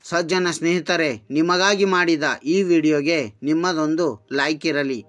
ಸಜ್ಜನ ಸ್ನೇಹಿತರೆ ನಿಮಗಾಗಿ ಮಾಡಿದ ಈ ವಿಡಿಯೋಗೆ ನಿಮ್ಮದೊಂದು ಲೈಕ್ ಇರಲಿ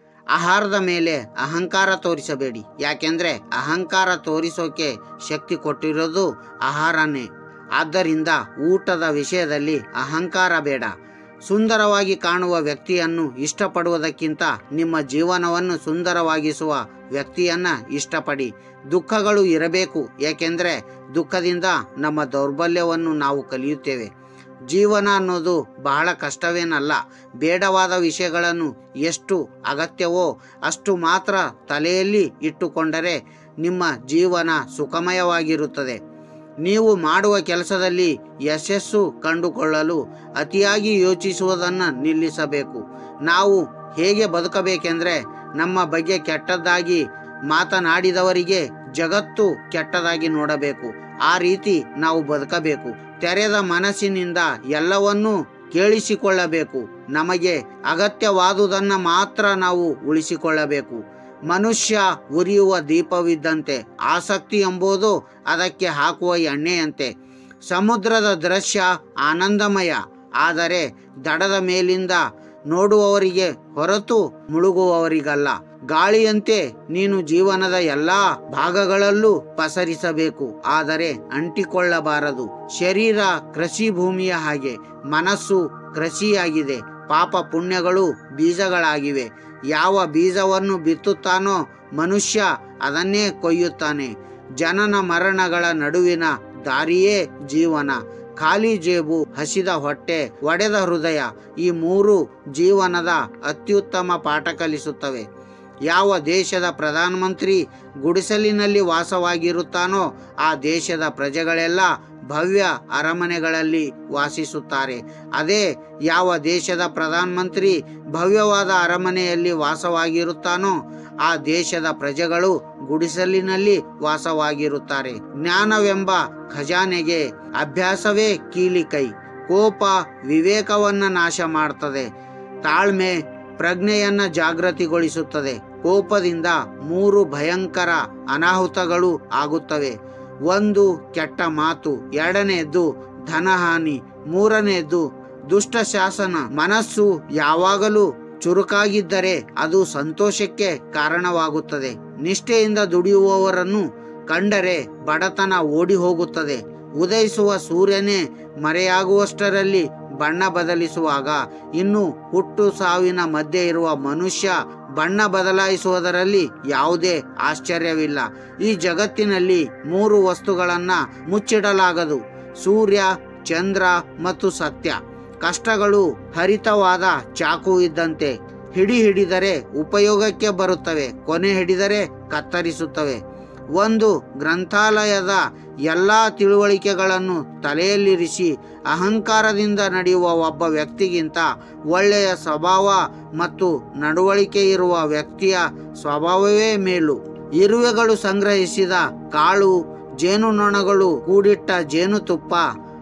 ಆಹಾರದ ಮೇಲೆ ಅಹಂಕಾರ ತೋರಿಸಬೇಡಿ ಯಾಕೆಂದರೆ ಅಹಂಕಾರ ತೋರಿಸೋಕೆ ಶಕ್ತಿ ಕೊಟ್ಟಿರೋದು ಆಹಾರನೇ ಆದ್ದರಿಂದ ಊಟದ ವಿಷಯದಲ್ಲಿ ಅಹಂಕಾರ ಬೇಡ ಸುಂದರವಾಗಿ ಕಾಣುವ ವ್ಯಕ್ತಿಯನ್ನು ಇಷ್ಟಪಡುವುದಕ್ಕಿಂತ ನಿಮ್ಮ ಜೀವನವನ್ನು ಸುಂದರವಾಗಿಸುವ ವ್ಯಕ್ತಿಯನ್ನ ಇಷ್ಟಪಡಿ ದುಃಖಗಳು ಇರಬೇಕು ಏಕೆಂದರೆ ದುಃಖದಿಂದ ನಮ್ಮ ದೌರ್ಬಲ್ಯವನ್ನು ನಾವು ಕಲಿಯುತ್ತೇವೆ ಜೀವನ ಅನ್ನೋದು ಬಹಳ ಕಷ್ಟವೇನಲ್ಲ ಬೇಡವಾದ ವಿಷಯಗಳನ್ನು ಎಷ್ಟು ಅಗತ್ಯವೋ ಅಷ್ಟು ಮಾತ್ರ ತಲೆಯಲ್ಲಿ ಇಟ್ಟುಕೊಂಡರೆ ನಿಮ್ಮ ಜೀವನ ಸುಖಮಯವಾಗಿರುತ್ತದೆ ನೀವು ಮಾಡುವ ಕೆಲಸದಲ್ಲಿ ಯಶಸ್ಸು ಕಂಡುಕೊಳ್ಳಲು ಅತಿಯಾಗಿ ಯೋಚಿಸುವುದನ್ನು ನಿಲ್ಲಿಸಬೇಕು ನಾವು ಹೇಗೆ ಬದುಕಬೇಕೆಂದರೆ ನಮ್ಮ ಬಗ್ಗೆ ಕೆಟ್ಟದ್ದಾಗಿ ಮಾತನಾಡಿದವರಿಗೆ ಜಗತ್ತು ಕೆಟ್ಟದಾಗಿ ನೋಡಬೇಕು ಆ ರೀತಿ ನಾವು ಬದುಕಬೇಕು ತೆರೆದ ಮನಸ್ಸಿನಿಂದ ಎಲ್ಲವನ್ನೂ ಕೇಳಿಸಿಕೊಳ್ಳಬೇಕು ನಮಗೆ ಅಗತ್ಯವಾದುದನ್ನು ಮಾತ್ರ ನಾವು ಉಳಿಸಿಕೊಳ್ಳಬೇಕು ಮನುಷ್ಯ ಉರಿಯುವ ದೀಪವಿದ್ದಂತೆ ಆಸಕ್ತಿ ಎಂಬುದು ಅದಕ್ಕೆ ಹಾಕುವ ಎಣ್ಣೆಯಂತೆ ಸಮುದ್ರದ ದೃಶ್ಯ ಆನಂದಮಯ ಆದರೆ ದಡದ ಮೇಲಿಂದ ನೋಡುವವರಿಗೆ ಹೊರತು ಮುಳುಗುವವರಿಗಲ್ಲ ಗಾಳಿಯಂತೆ ನೀನು ಜೀವನದ ಎಲ್ಲಾ ಭಾಗಗಳಲ್ಲೂ ಪಸರಿಸಬೇಕು ಆದರೆ ಅಂಟಿಕೊಳ್ಳಬಾರದು ಶರೀರ ಕೃಷಿ ಭೂಮಿಯ ಹಾಗೆ ಮನಸ್ಸು ಕೃಷಿಯಾಗಿದೆ ಪಾಪ ಪುಣ್ಯಗಳು ಬೀಜಗಳಾಗಿವೆ ಯಾವ ಬೀಜವನ್ನು ಬಿತ್ತುತ್ತಾನೋ ಮನುಷ್ಯ ಅದನ್ನೇ ಕೊಯ್ಯುತ್ತಾನೆ ಜನನ ಮರಣಗಳ ನಡುವಿನ ದಾರಿಯೇ ಜೀವನ ಖಾಲಿ ಜೇಬು ಹಸಿದ ಹೊಟ್ಟೆ ಒಡೆದ ಹೃದಯ ಈ ಮೂರು ಜೀವನದ ಅತ್ಯುತ್ತಮ ಪಾಠ ಕಲಿಸುತ್ತವೆ ಯಾವ ದೇಶದ ಪ್ರಧಾನಮಂತ್ರಿ ಗುಡಿಸಲಿನಲ್ಲಿ ವಾಸವಾಗಿರುತ್ತಾನೋ ಆ ದೇಶದ ಪ್ರಜೆಗಳೆಲ್ಲ ಭವ್ಯ ಅರಮನೆಗಳಲ್ಲಿ ವಾಸಿಸುತ್ತಾರೆ ಅದೇ ಯಾವ ದೇಶದ ಪ್ರಧಾನಮಂತ್ರಿ ಭವ್ಯವಾದ ಅರಮನೆಯಲ್ಲಿ ವಾಸವಾಗಿರುತ್ತಾನೋ ಆ ದೇಶದ ಪ್ರಜೆಗಳು ಗುಡಿಸಲಿನಲ್ಲಿ ವಾಸವಾಗಿರುತ್ತಾರೆ ಜ್ಞಾನವೆಂಬ ಖಜಾನೆಗೆ ಅಭ್ಯಾಸವೇ ಕೀಲಿಕೈ ಕೋಪ ವಿವೇಕವನ್ನ ನಾಶ ಮಾಡ್ತದೆ ತಾಳ್ಮೆ ಪ್ರಜ್ಞೆಯನ್ನ ಜಾಗೃತಿಗೊಳಿಸುತ್ತದೆ ಕೋಪದಿಂದ ಮೂರು ಭಯಂಕರ ಅನಾಹುತಗಳು ಆಗುತ್ತವೆ ಒಂದು ಕೆಟ್ಟ ಮಾತು ಎರಡನೆಯದ್ದು ಧನಹಾನಿ ಮೂರನೆಯದ್ದು ದುಷ್ಟ ಶಾಸನ ಮನಸ್ಸು ಯಾವಾಗಲೂ ಚುರುಕಾಗಿದ್ದರೆ ಅದು ಸಂತೋಷಕ್ಕೆ ಕಾರಣವಾಗುತ್ತದೆ ನಿಷ್ಠೆಯಿಂದ ದುಡಿಯುವವರನ್ನು ಕಂಡರೆ ಬಡತನ ಓಡಿ ಹೋಗುತ್ತದೆ ಉದಯಿಸುವ ಸೂರ್ಯನೇ ಮರೆಯಾಗುವಷ್ಟರಲ್ಲಿ ಬಣ್ಣ ಬದಲಿಸುವಾಗ ಇನ್ನು ಹುಟ್ಟು ಸಾವಿನ ಮಧ್ಯೆ ಇರುವ ಮನುಷ್ಯ ಬಣ್ಣ ಬದಲಾಯಿಸುವುದರಲ್ಲಿ ಯಾವುದೇ ಆಶ್ಚರ್ಯವಿಲ್ಲ ಈ ಜಗತ್ತಿನಲ್ಲಿ ಮೂರು ವಸ್ತುಗಳನ್ನ ಮುಚ್ಚಿಡಲಾಗದು ಸೂರ್ಯ ಚಂದ್ರ ಮತ್ತು ಸತ್ಯ ಕಷ್ಟಗಳು ಹರಿತವಾದ ಚಾಕು ಇದ್ದಂತೆ ಹಿಡಿ ಹಿಡಿದರೆ ಉಪಯೋಗಕ್ಕೆ ಬರುತ್ತವೆ ಕೊನೆ ಹಿಡಿದರೆ ಕತ್ತರಿಸುತ್ತವೆ ಒಂದು ಗ್ರಂಥಾಲಯದ ಎಲ್ಲ ತಿಳುವಳಿಕೆಗಳನ್ನು ತಲೆಯಲ್ಲಿರಿಸಿ ಅಹಂಕಾರದಿಂದ ನಡೆಯುವ ಒಬ್ಬ ವ್ಯಕ್ತಿಗಿಂತ ಒಳ್ಳೆಯ ಸ್ವಭಾವ ಮತ್ತು ನಡವಳಿಕೆ ಇರುವ ವ್ಯಕ್ತಿಯ ಸ್ವಭಾವವೇ ಮೇಲು ಇರುವೆಗಳು ಸಂಗ್ರಹಿಸಿದ ಕಾಳು ಜೇನುನೊಣಗಳು ಕೂಡಿಟ್ಟ ಜೇನುತುಪ್ಪ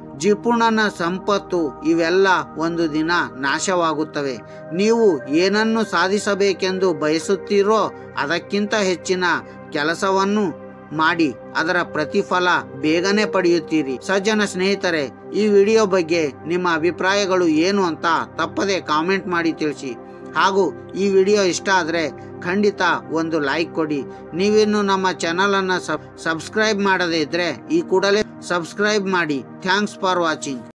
ಜಿಪುಣನ ಸಂಪತ್ತು ಇವೆಲ್ಲ ಒಂದು ದಿನ ನಾಶವಾಗುತ್ತವೆ ನೀವು ಏನನ್ನು ಸಾಧಿಸಬೇಕೆಂದು ಬಯಸುತ್ತೀರೋ ಅದಕ್ಕಿಂತ ಹೆಚ್ಚಿನ ಕೆಲಸವನ್ನು ಮಾಡಿ ಅದರ ಪ್ರತಿಫಲ ಬೇಗನೆ ಪಡೆಯುತ್ತೀರಿ ಸಜ್ಜನ ಸ್ನೇಹಿತರೆ ಈ ವಿಡಿಯೋ ಬಗ್ಗೆ ನಿಮ್ಮ ಅಭಿಪ್ರಾಯಗಳು ಏನು ಅಂತ ತಪ್ಪದೆ ಕಾಮೆಂಟ್ ಮಾಡಿ ತಿಳಿಸಿ ಹಾಗೂ ಈ ವಿಡಿಯೋ ಇಷ್ಟ ಆದರೆ ಖಂಡಿತ ಒಂದು ಲೈಕ್ ಕೊಡಿ ನೀವಿನ್ನು ನಮ್ಮ ಚಾನಲನ್ನು ಸಬ್ ಸಬ್ಸ್ಕ್ರೈಬ್ ಮಾಡದೇ ಇದ್ದರೆ ಈ ಕೂಡಲೇ ಸಬ್ಸ್ಕ್ರೈಬ್ ಮಾಡಿ ಥ್ಯಾಂಕ್ಸ್ ಫಾರ್ ವಾಚಿಂಗ್